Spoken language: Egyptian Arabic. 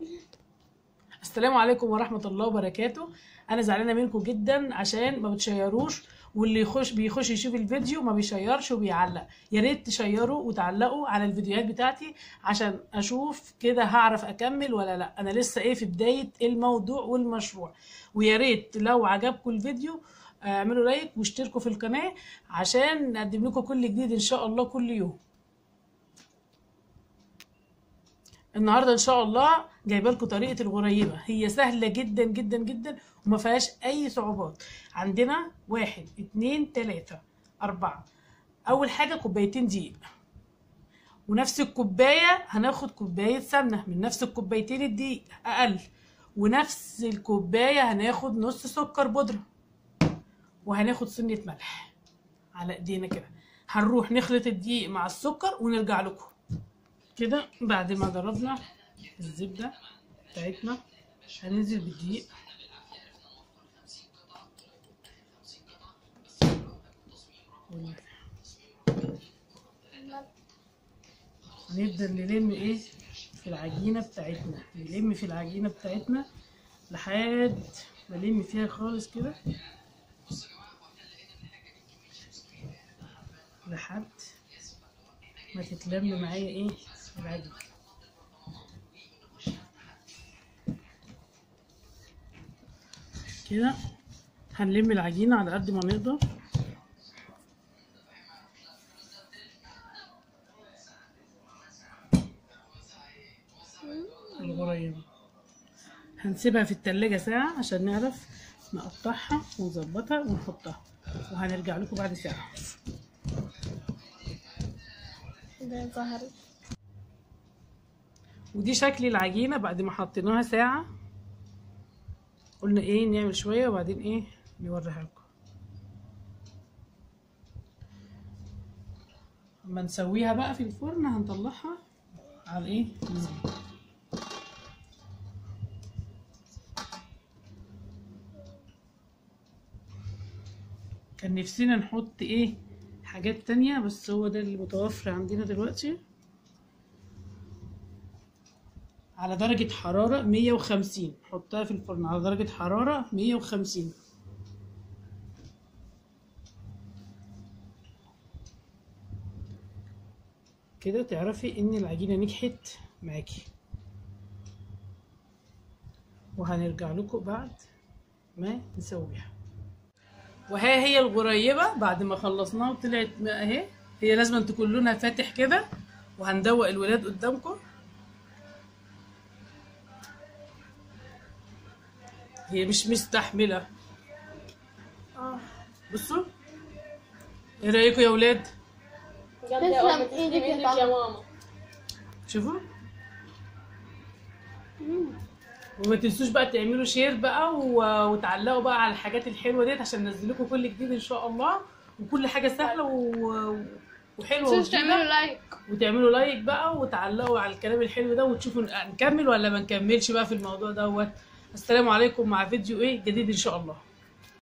السلام عليكم ورحمة الله وبركاته أنا زعلانة منكم جدا عشان ما بتشيروش واللي يخش بيخش يشوف الفيديو ما بيشيرش وبيعلق يا ريت تشيروا وتعلقوا على الفيديوهات بتاعتي عشان أشوف كده هعرف أكمل ولا لا أنا لسه إيه في بداية الموضوع والمشروع ويا ريت لو عجبكم الفيديو اعملوا لايك واشتركوا في القناة عشان نقدم لكم كل جديد إن شاء الله كل يوم النهارده ان شاء الله جايبه لكم طريقه الغريبه هي سهله جدا جدا جدا وما فيهاش اي صعوبات عندنا واحد اتنين تلاته اربعه اول حاجه كوبايتين دقيق ونفس الكوبايه هناخد كوبايه سمنه من نفس الكوبايتين الدقيق اقل ونفس الكوبايه هناخد نص سكر بودره وهناخد سنه ملح على ايدينا كده هنروح نخلط الدقيق مع السكر ونرجع لكم كده بعد ما ضربنا الزبدة بتاعتنا هننزل بالدقيق هنبدأ نلم ايه في العجينة بتاعتنا نلم في العجينة بتاعتنا لحد ما نلم فيها خالص كده لحد ما تتلم معايا ايه العجين كده هنلم العجينة على قد ما نقدر الغريبة هنسيبها في التلاجة ساعة عشان نعرف نقطعها ونظبطها ونحطها وهنرجع لكم بعد ساعة ده ظهر ودي شكل العجينة بعد ما حطيناها ساعة قلنا ايه نعمل شوية وبعدين ايه نوريها لكم اما نسويها بقى في الفرن هنطلعها على ايه الزيت كان نفسنا نحط ايه حاجات تانية بس هو ده اللي متوفر عندنا دلوقتي على درجة حرارة مية وخمسين حطها في الفرن على درجة حرارة مية وخمسين كده تعرفي ان العجينة نجحت معاكي وهنرجع لكم بعد ما نسويها وها هي الغريبة بعد ما خلصناها وطلعت ما اهي هي لازم تكون لونها فاتح كده وهندوق الولاد قدامكم هي مش مستحملة اه بصوا ايه رأيكم يا ولاد تسلم ايدك يا طعم ماما شوفوا وما تنسوش بقى تعملوا شير بقى و- وتعلقوا بقى على الحاجات الحلوه ديت عشان ننزل لكم كل جديد ان شاء الله وكل حاجه سهله و... وحلوه متنسوش وجديدة. تعملوا لايك وتعملوا لايك بقى وتعلقوا على الكلام الحلو ده وتشوفوا نكمل ولا ما نكملش بقى في الموضوع دوت السلام عليكم مع فيديو ايه جديد ان شاء الله